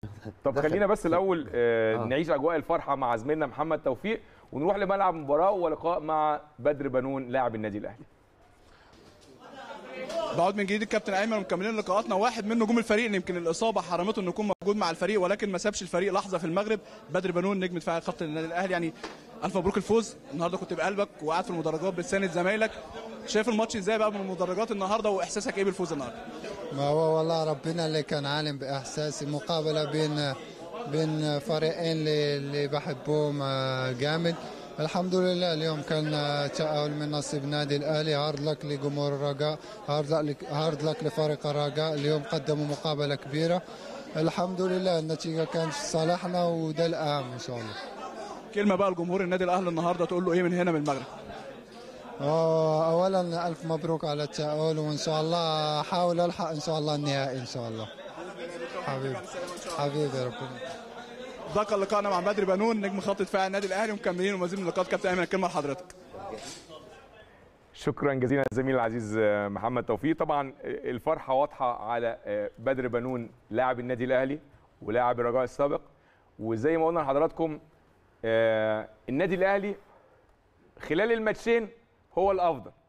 طب دخل. خلينا بس الاول آه آه. نعيش اجواء الفرحه مع زميلنا محمد توفيق ونروح لملعب المباراه ولقاء مع بدر بنون لاعب النادي الاهلي بعود من جديد الكابتن ايمن ومكملين لقاءاتنا واحد من نجوم الفريق اللي يمكن الاصابه حرمته انه يكون موجود مع الفريق ولكن ما سابش الفريق لحظه في المغرب بدر بنون نجم دفاع خط النادي الاهلي يعني الف مبروك الفوز النهارده كنت بقلبك وقاعد في المدرجات بتساند زمايلك شايف الماتش ازاي بقى من المدرجات النهارده واحساسك ايه بالفوز النهارده ما هو والله ربنا اللي كان عالم باحساسي مقابله بين بين فريقين اللي, اللي بحبهم آه، جامد الحمد لله اليوم كان آه، تأهل من نصيب نادي الاهلي هارد لك لجمهور الرجاء هارد لك هارد لك لفريق الرجاء اليوم قدموا مقابله كبيره الحمد لله النتيجه كانت في صالحنا وده الاهم ان شاء الله كلمه بقى لجمهور النادي الاهلي النهارده تقول له ايه من هنا من المغرب آه، اولا الف مبروك على التأهل وان شاء الله احاول الحق ان شاء الله النهائي ان شاء الله حبيبي حبيبي ربنا ده كان لقائنا مع بدر بنون نجم خط دفاع النادي الاهلي ومكملين ومزيد من اللقاءات كابتن ايمن الكلمه لحضرتك شكرا جزيلا زميلي العزيز آه، محمد توفيق طبعا آه، الفرحه واضحه على آه، بدر بنون لاعب النادي الاهلي ولاعب الرجاء السابق وزي ما قلنا لحضراتكم آه، النادي الاهلي خلال الماتشين هو الافضل